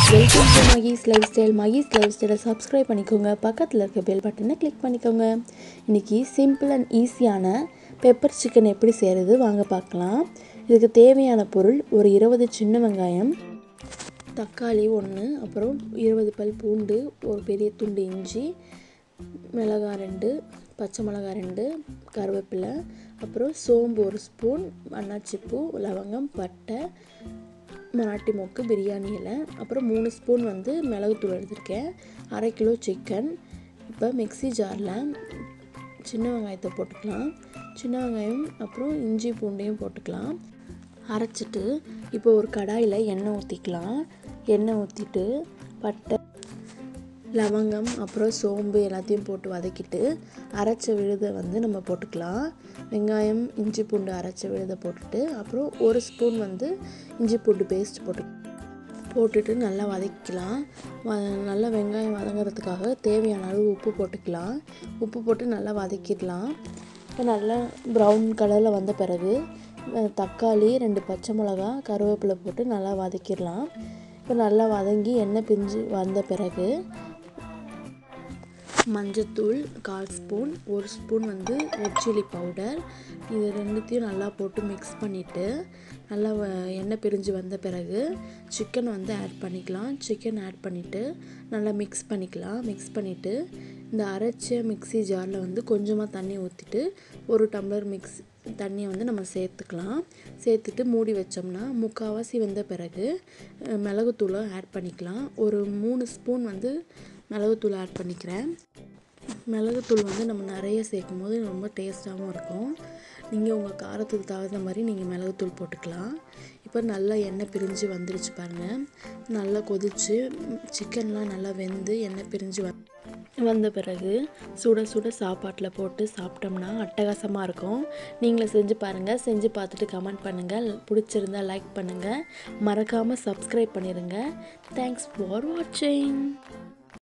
welcome to Mahee's life style Mahee's life ஸ்டைலை subscribe பண்ணிக்கோங்க பக்கத்தில் இருக்க பெல் பட்டனை கிளிக் பண்ணிக்கோங்க இன்றைக்கி சிம்பிள் அண்ட் ஈஸியான பெப்பர் சிக்கன் எப்படி செய்கிறது வாங்க பார்க்கலாம் இதுக்கு தேவையான பொருள் ஒரு இருபது சின்ன வெங்காயம் தக்காளி ஒன்று அப்புறம் இருபது பல் பூண்டு ஒரு பெரிய துண்டு இஞ்சி மிளகாய் ரெண்டு பச்சை மிளகாய் ரெண்டு கருவேப்பிலை அப்புறம் சோம்பு ஒரு ஸ்பூன் அன்னாச்சிப்பூ லவங்கம் பட்டை மராட்டி மொக்கு பிரியாணி இலை அப்புறம் மூணு ஸ்பூன் வந்து மிளகுத்தூள் எடுத்திருக்கேன் அரை கிலோ சிக்கன் இப்போ மிக்ஸி ஜாரில் சின்ன வெங்காயத்தை போட்டுக்கலாம் சின்ன வெங்காயம் அப்புறம் இஞ்சி பூண்டையும் போட்டுக்கலாம் அரைச்சிட்டு இப்போ ஒரு கடாயில் எண்ணெய் ஊற்றிக்கலாம் எண்ணெய் ஊற்றிட்டு பட்டை லவங்கம் அப்புறம் சோம்பு எல்லாத்தையும் போட்டு வதக்கிட்டு அரைச்ச விழுதை வந்து நம்ம போட்டுக்கலாம் வெங்காயம் இஞ்சி பூண்டு அரைச்ச விழுதை போட்டுட்டு அப்புறம் ஒரு ஸ்பூன் வந்து இஞ்சி பூண்டு பேஸ்ட் போட்டு போட்டுட்டு நல்லா வதக்கிக்கலாம் வ நல்லா வெங்காயம் வதங்கிறதுக்காக தேவையான அளவு உப்பு போட்டுக்கலாம் உப்பு போட்டு நல்லா வதக்கிடலாம் இப்போ நல்லா ப்ரௌன் கலரில் வந்த பிறகு அஹ், தக்காளி ரெண்டு பச்சை மிளகா கருவேப்பிலை போட்டு நல்லா வதக்கிடலாம் இப்போ நல்லா வதங்கி எண்ணெய் பிரிஞ்சு வந்த பிறகு மஞ்சத்தூள் கால் ஸ்பூன் ஒரு ஸ்பூன் வந்து ரெட் சில்லி பவுடர் இது ரெண்டுத்தையும் நல்லா போட்டு மிக்ஸ் பண்ணிவிட்டு நல்லா வ- எண்ணெய் பிரிஞ்சு வந்த பிறகு சிக்கன் வந்து ஆட் பண்ணிக்கலாம் சிக்கன் ஆட் பண்ணிவிட்டு நல்லா மிக்ஸ் பண்ணிக்கலாம் மிக்ஸ் பண்ணிவிட்டு இந்த அரைச்ச மிக்ஸி ஜாரில் வந்து கொஞ்சமாக தண்ணி ஊற்றிட்டு ஒரு டம்ளர் மிக்ஸ் தண்ணியை வந்து நம்ம சேர்த்துக்கலாம் சேர்த்துட்டு மூடி வச்சோம்னா முக்கால்வாசி வெந்த பிறகு அஹ், மிளகுத்தூளை ஆட் பண்ணிக்கலாம் ஒரு மூணு ஸ்பூன் வந்து மிளகுத்தூள் ஆட் பண்ணிக்கிறேன் மிளகுத்தூள் வந்து நம்ம நிறைய சேர்க்கும் போது ரொம்ப டேஸ்ட்டாகவும் இருக்கும் நீங்கள் உங்கள் காரத்துக்கு தகுந்த மாதிரி நீங்கள் மிளகுத்தூள் போட்டுக்கலாம் இப்போ நல்லா எண்ணெய் பிரிஞ்சு வந்துருச்சு பாருங்கள் நல்லா கொதிச்சு சிக்கன்லாம் நல்லா வெந்து எண்ணெய் பிரிஞ்சு வ வந்த பிறகு சுட சுட சாப்பாட்டில் போட்டு சாப்பிட்டோம்னா அட்டகாசமாக இருக்கும் நீங்களும் செஞ்சு பாருங்கள் செஞ்சு பார்த்துட்டு கமெண்ட் பண்ணுங்கள் பிடிச்சிருந்தா லைக் பண்ணுங்கள் மறக்காமல் சப்ஸ்கிரைப் பண்ணிடுங்க தேங்க்ஸ் ஃபார் வாட்சிங்